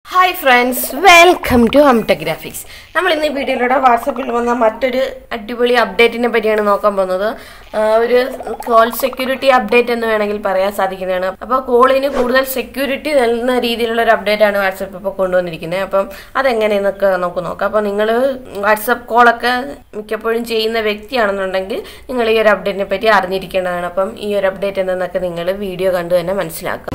hi friends welcome to Humtech graphics നമ്മൾ ഇന്ന് ഈ വീഡിയോയിലൂടെ വാട്സപ്പിൽ വന്ന മറ്റൊരു അടിപൊളി അപ്ഡേറ്റിനെ പറ്റിയാണ് നോക്കാൻ പോകുന്നത് ആ, ഒരു കോൾ സെക്യൂരിറ്റി അപ്ഡേറ്റ് എന്ന് വേണമെങ്കിൽ പറയാൻ സാധിക്കുന്നതാണ് അപ്പോൾ കോളിന് കൂടുതൽ സെക്യൂരിറ്റി നൽകുന്ന രീതിയിലുള്ള ഒരു അപ്ഡേറ്റ് ആണ് വാട്സപ്പ് ഇപ്പോൾ കൊണ്ടുവന്നിരിക്കുന്നത് അപ്പം അതെങ്ങനെയെന്നൊക്കെ നമുക്ക് നോക്കാം അപ്പോൾ നിങ്ങൾ വാട്സപ്പ് കോളൊക്കെ മിക്കപ്പോഴും ചെയ്യുന്ന വ്യക്തിയാണെന്നുണ്ടെങ്കിൽ നിങ്ങൾ ഈ ഒരു അപ്ഡേറ്റിനെ പറ്റി അറിഞ്ഞിരിക്കേണ്ടതാണ് അപ്പം ഈ ഒരു അപ്ഡേറ്റ് എന്തെന്നൊക്കെ നിങ്ങൾ വീഡിയോ കണ്ടു തന്നെ മനസ്സിലാക്കുക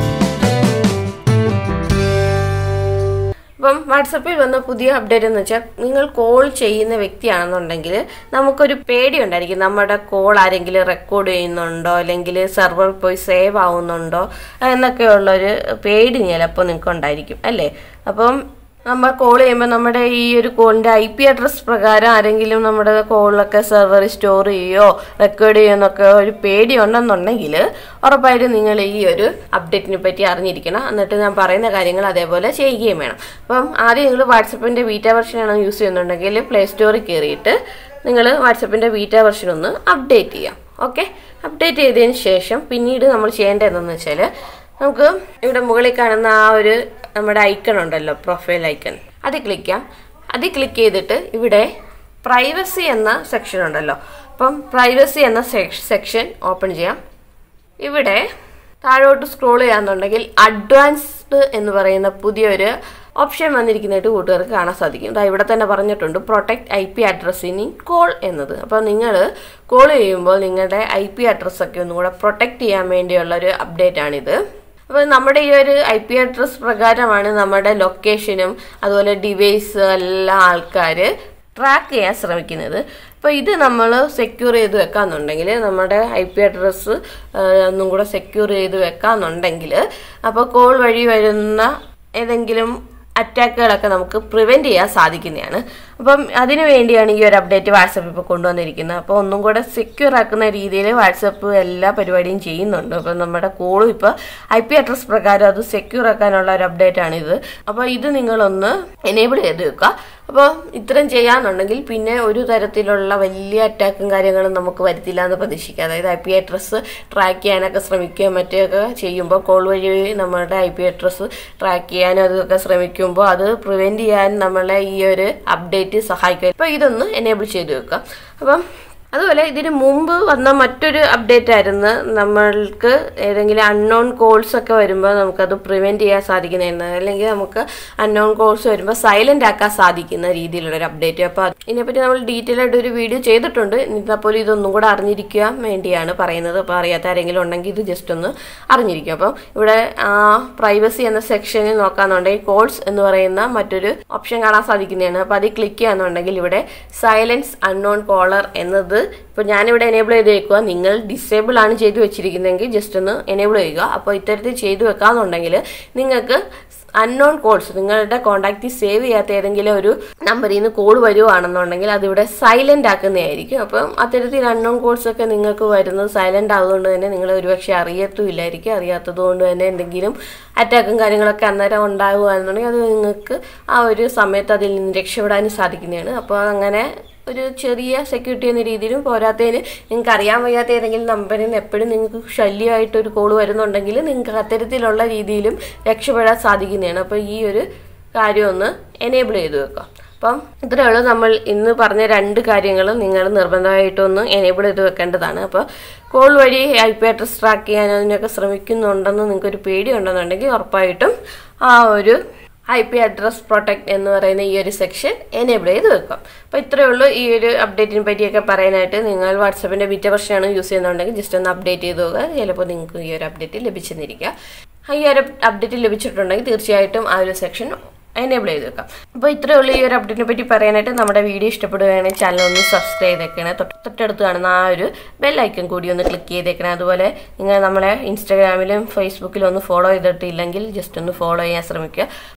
അപ്പം വാട്സപ്പിൽ വന്ന പുതിയ അപ്ഡേറ്റ് എന്ന് വെച്ചാൽ നിങ്ങൾ കോൾ ചെയ്യുന്ന വ്യക്തിയാണെന്നുണ്ടെങ്കിൽ നമുക്കൊരു പേടി ഉണ്ടായിരിക്കും നമ്മുടെ കോൾ ആരെങ്കിലും റെക്കോർഡ് ചെയ്യുന്നുണ്ടോ അല്ലെങ്കിൽ സെർവർ പോയി സേവ് ആവുന്നുണ്ടോ എന്നൊക്കെയുള്ളൊരു പേടി ചിലപ്പോൾ നിങ്ങൾക്ക് ഉണ്ടായിരിക്കും അല്ലേ അപ്പം നമ്മൾ കോൾ ചെയ്യുമ്പോൾ നമ്മുടെ ഈ ഒരു കോളിന്റെ ഐ പി അഡ്രസ് പ്രകാരം ആരെങ്കിലും നമ്മുടെ കോളിലൊക്കെ സെർവർ സ്റ്റോർ ചെയ്യുകയോ റെക്കോർഡ് ചെയ്യുകയോ എന്നൊക്കെ ഒരു പേടി ഉണ്ടെന്നുണ്ടെങ്കിൽ ഉറപ്പായിട്ടും നിങ്ങൾ ഈ ഒരു അപ്ഡേറ്റിനെ പറ്റി അറിഞ്ഞിരിക്കണം എന്നിട്ട് ഞാൻ പറയുന്ന കാര്യങ്ങൾ അതേപോലെ ചെയ്യുകയും വേണം അപ്പം ആദ്യം നിങ്ങൾ വാട്സപ്പിന്റെ വീറ്റ വെർഷനാണ് യൂസ് ചെയ്യുന്നുണ്ടെങ്കിൽ പ്ലേ സ്റ്റോറിൽ കയറിയിട്ട് നിങ്ങൾ വാട്സപ്പിന്റെ വീറ്റ വെർഷൻ ഒന്ന് അപ്ഡേറ്റ് ചെയ്യാം ഓക്കെ അപ്ഡേറ്റ് ചെയ്തതിന് ശേഷം പിന്നീട് നമ്മൾ ചെയ്യേണ്ടത് എന്താണെന്ന് വെച്ചാൽ നമുക്ക് ഇവിടെ മുകളിൽ കാണുന്ന ആ ഒരു നമ്മുടെ ഐക്കൺ ഉണ്ടല്ലോ പ്രൊഫൈൽ ഐക്കൺ അത് ക്ലിക്ക് ചെയ്യാം അത് ക്ലിക്ക് ചെയ്തിട്ട് ഇവിടെ പ്രൈവസി എന്ന സെക്ഷൻ ഉണ്ടല്ലോ അപ്പം പ്രൈവസി എന്ന സെക്ഷൻ ഓപ്പൺ ചെയ്യാം ഇവിടെ താഴോട്ട് സ്ക്രോൾ ചെയ്യാന്നുണ്ടെങ്കിൽ അഡ്വാൻസ്ഡ് എന്ന് പറയുന്ന പുതിയൊരു ഓപ്ഷൻ വന്നിരിക്കുന്നതായിട്ട് കൂട്ടുകാർക്ക് കാണാൻ സാധിക്കും ദാ ഇവിടെ തന്നെ പറഞ്ഞിട്ടുണ്ട് പ്രൊട്ടക്ട് ഐ പി അഡ്രസ്സിന് കോൾ എന്നത് അപ്പോൾ നിങ്ങൾ കോൾ ചെയ്യുമ്പോൾ നിങ്ങളുടെ ഐ പി അഡ്രസ്സൊക്കെ ഒന്നും കൂടെ പ്രൊട്ടക്ട് ചെയ്യാൻ വേണ്ടിയുള്ള ഒരു അപ്ഡേറ്റ് ആണിത് അപ്പോൾ നമ്മുടെ ഈ ഒരു ഐ പി അഡ്രസ് പ്രകാരമാണ് നമ്മുടെ ലൊക്കേഷനും അതുപോലെ ഡിവൈസ് എല്ലാ ആൾക്കാർ ട്രാക്ക് ചെയ്യാൻ ശ്രമിക്കുന്നത് അപ്പോൾ ഇത് നമ്മൾ സെക്യൂർ ചെയ്ത് വെക്കാന്നുണ്ടെങ്കിൽ നമ്മുടെ ഐ പി അഡ്രസ്സ് ഒന്നും കൂടെ സെക്യൂർ ചെയ്ത് വെക്കാന്നുണ്ടെങ്കിൽ അപ്പോൾ കോൾ വഴി വരുന്ന ഏതെങ്കിലും അറ്റാക്കുകളൊക്കെ നമുക്ക് പ്രിവെന്റ് ചെയ്യാൻ സാധിക്കുന്നതാണ് അപ്പം അതിനു വേണ്ടിയാണ് ഈ ഒരു അപ്ഡേറ്റ് വാട്സപ്പ് ഇപ്പോൾ കൊണ്ടുവന്നിരിക്കുന്നത് അപ്പോൾ ഒന്നും കൂടെ സെക്യൂർ ആക്കുന്ന രീതിയിൽ വാട്സപ്പ് എല്ലാ പരിപാടിയും ചെയ്യുന്നുണ്ട് അപ്പം നമ്മുടെ കോളും ഇപ്പോൾ ഐ പി അഡ്രസ് പ്രകാരം അത് സെക്യൂർ ആക്കാനുള്ള ഒരു അപ്ഡേറ്റ് ആണിത് അപ്പോൾ ഇത് നിങ്ങളൊന്ന് എനേബിൾ ചെയ്ത് വെക്കുക അപ്പോൾ ഇത്രയും ചെയ്യാന്നുണ്ടെങ്കിൽ പിന്നെ ഒരു തരത്തിലുള്ള വലിയ അറ്റാക്കും കാര്യങ്ങളും നമുക്ക് വരുത്തില്ല എന്ന് പ്രതീക്ഷിക്കുക അതായത് ഐ പി അഡ്രസ്സ് ട്രാക്ക് ചെയ്യാനൊക്കെ ശ്രമിക്കുകയും മറ്റൊക്കെ ചെയ്യുമ്പോൾ കോൾ വഴി നമ്മുടെ ഐ പി അഡ്രസ്സ് ട്രാക്ക് ചെയ്യാനും അതൊക്കെ ശ്രമിക്കുമ്പോൾ അത് പ്രിവെന്റ് ചെയ്യാൻ നമ്മളെ ഈ ഒരു അപ്ഡേറ്റ് സഹായിക്കും അപ്പോൾ ഇതൊന്ന് എനേബിൾ ചെയ്ത് വെക്കുക അപ്പം അതുപോലെ ഇതിന് മുമ്പ് വന്ന മറ്റൊരു അപ്ഡേറ്റ് ആയിരുന്നു നമ്മൾക്ക് ഏതെങ്കിലും അൺനോൺ കോൾസ് ഒക്കെ വരുമ്പോൾ നമുക്കത് പ്രിവെന്റ് ചെയ്യാൻ സാധിക്കുന്നതാണ് അല്ലെങ്കിൽ നമുക്ക് അൺനോൺ കോൾസ് വരുമ്പോൾ സൈലന്റ് ആക്കാൻ സാധിക്കുന്ന രീതിയിലുള്ള ഒരു അപ്ഡേറ്റ് അപ്പോൾ ഇതിനെപ്പറ്റി നമ്മൾ ഡീറ്റെയിൽ ആയിട്ട് ഒരു വീഡിയോ ചെയ്തിട്ടുണ്ട് അപ്പോൾ ഇതൊന്നും കൂടെ അറിഞ്ഞിരിക്കാൻ വേണ്ടിയാണ് പറയുന്നത് അപ്പോൾ അറിയാത്ത ആരെങ്കിലും ഉണ്ടെങ്കിൽ ഇത് ജസ്റ്റ് ഒന്ന് അറിഞ്ഞിരിക്കും അപ്പം ഇവിടെ പ്രൈവസി എന്ന സെക്ഷനിൽ നോക്കാന്നുണ്ടെങ്കിൽ കോൾസ് എന്ന് പറയുന്ന മറ്റൊരു ഓപ്ഷൻ കാണാൻ സാധിക്കുന്നതാണ് അപ്പോൾ അതിൽ ക്ലിക്ക് ചെയ്യാന്നുണ്ടെങ്കിൽ ഇവിടെ സൈലൻസ് അൺനോൺ കോളർ എന്നത് ഇപ്പോൾ ഞാനിവിടെ എനേബിൾ ചെയ്ത് വെക്കുക നിങ്ങൾ ഡിസേബിൾ ആണ് ചെയ്ത് വെച്ചിരിക്കുന്നതെങ്കിൽ ജസ്റ്റ് ഒന്ന് എനേബിൾ ചെയ്യുക അപ്പോൾ ഇത്തരത്തിൽ ചെയ്തു വെക്കാന്നുണ്ടെങ്കിൽ നിങ്ങൾക്ക് അൺനോൺ കോൾസ് നിങ്ങളുടെ കോൺടാക്റ്റിൽ സേവ് ചെയ്യാത്ത ഏതെങ്കിലും ഒരു നമ്പറിൽ നിന്ന് കോൾ വരുവാണെന്നുണ്ടെങ്കിൽ അതിവിടെ സൈലന്റ് ആക്കുന്നതായിരിക്കും അപ്പം അത്തരത്തിൽ അൺനോൺ കോൾസ് ഒക്കെ നിങ്ങൾക്ക് വരുന്നത് സൈലന്റ് ആയതുകൊണ്ട് തന്നെ നിങ്ങൾ ഒരുപക്ഷെ അറിയത്തുമില്ലായിരിക്കും അറിയാത്തത് കൊണ്ട് തന്നെ എന്തെങ്കിലും അറ്റാക്കും കാര്യങ്ങളൊക്കെ അന്നേരം ഉണ്ടാകുകയാണെന്നുണ്ടെങ്കിൽ അത് നിങ്ങൾക്ക് ആ ഒരു സമയത്ത് അതിൽ നിന്ന് രക്ഷപ്പെടാനും സാധിക്കുന്നതാണ് അപ്പോൾ അങ്ങനെ ഒരു ചെറിയ സെക്യൂരിറ്റി എന്ന രീതിയിലും പോരാത്തതിന് നിങ്ങൾക്ക് അറിയാൻ വയ്യാത്ത ഏതെങ്കിലും നമ്പറിൽ നിന്ന് എപ്പോഴും നിങ്ങൾക്ക് ശല്യമായിട്ട് ഒരു കോൾ വരുന്നുണ്ടെങ്കിൽ നിങ്ങൾക്ക് അത്തരത്തിലുള്ള രീതിയിലും രക്ഷപ്പെടാൻ സാധിക്കുന്നതാണ് അപ്പോൾ ഈ ഒരു കാര്യം ഒന്ന് എനേബിൾ ചെയ്ത് വെക്കാം അപ്പം ഇത്രയേ ഉള്ളൂ നമ്മൾ ഇന്ന് പറഞ്ഞ രണ്ട് കാര്യങ്ങളും നിങ്ങൾ നിർബന്ധമായിട്ടൊന്ന് എനേബിൾ ചെയ്ത് വെക്കേണ്ടതാണ് അപ്പോൾ കോൾ വഴി ഐ പി അഡ്രസ് ട്രാക്ക് ചെയ്യാൻ അതിനൊക്കെ ശ്രമിക്കുന്നുണ്ടെന്ന് നിങ്ങൾക്കൊരു പേടി ഉണ്ടെന്നുണ്ടെങ്കിൽ ഉറപ്പായിട്ടും ആ ഒരു ഐ പി അഡ്രസ് പ്രൊട്ടക്ട് എന്ന് പറയുന്ന ഈ ഒരു സെക്ഷൻ എനേബിൾ ചെയ്ത് വെക്കാം അപ്പോൾ ഇത്രയേ ഉള്ളൂ ഈ ഒരു അപ്ഡേറ്റിനെ പറ്റിയൊക്കെ പറയാനായിട്ട് നിങ്ങൾ വാട്സപ്പിൻ്റെ ബിറ്റ വെർഷനാണ് യൂസ് ചെയ്യുന്നുണ്ടെങ്കിൽ ജസ്റ്റ് ഒന്ന് അപ്ഡേറ്റ് ചെയ്ത് നോക്കുക ചിലപ്പോൾ നിങ്ങൾക്ക് ഈ ഒരു അപ്ഡേറ്റ് ലഭിച്ചെന്നിരിക്കുക ഈ ഒരു അപ്ഡേറ്റ് ലഭിച്ചിട്ടുണ്ടെങ്കിൽ തീർച്ചയായിട്ടും ആ ഒരു സെക്ഷൻ എനേബിൾ ചെയ്ത് വെക്കാം അപ്പോൾ ഇത്രയേ ഉള്ളൂ ഈ ഒരു അപ്ഡേറ്റിനെ പറ്റി പറയാനായിട്ട് നമ്മുടെ വീഡിയോ ഇഷ്ടപ്പെടുകയാണെങ്കിൽ ചാനൽ ഒന്ന് സബ്സ്ക്രൈബ് ചെയ്തേക്കണേ തൊട്ട് തൊട്ടടുത്ത് കാണുന്ന ആ ഒരു ബെല്ലൈക്കൺ കൂടി ഒന്ന് ക്ലിക്ക് ചെയ്തേക്കണേ അതുപോലെ നിങ്ങൾ നമ്മളെ ഇൻസ്റ്റാഗ്രാമിലും ഫേസ്ബുക്കിലും ഒന്ന് ഫോളോ ചെയ്തിട്ടില്ലെങ്കിൽ ജസ്റ്റ് ഒന്ന് ഫോളോ ചെയ്യാൻ ശ്രമിക്കുക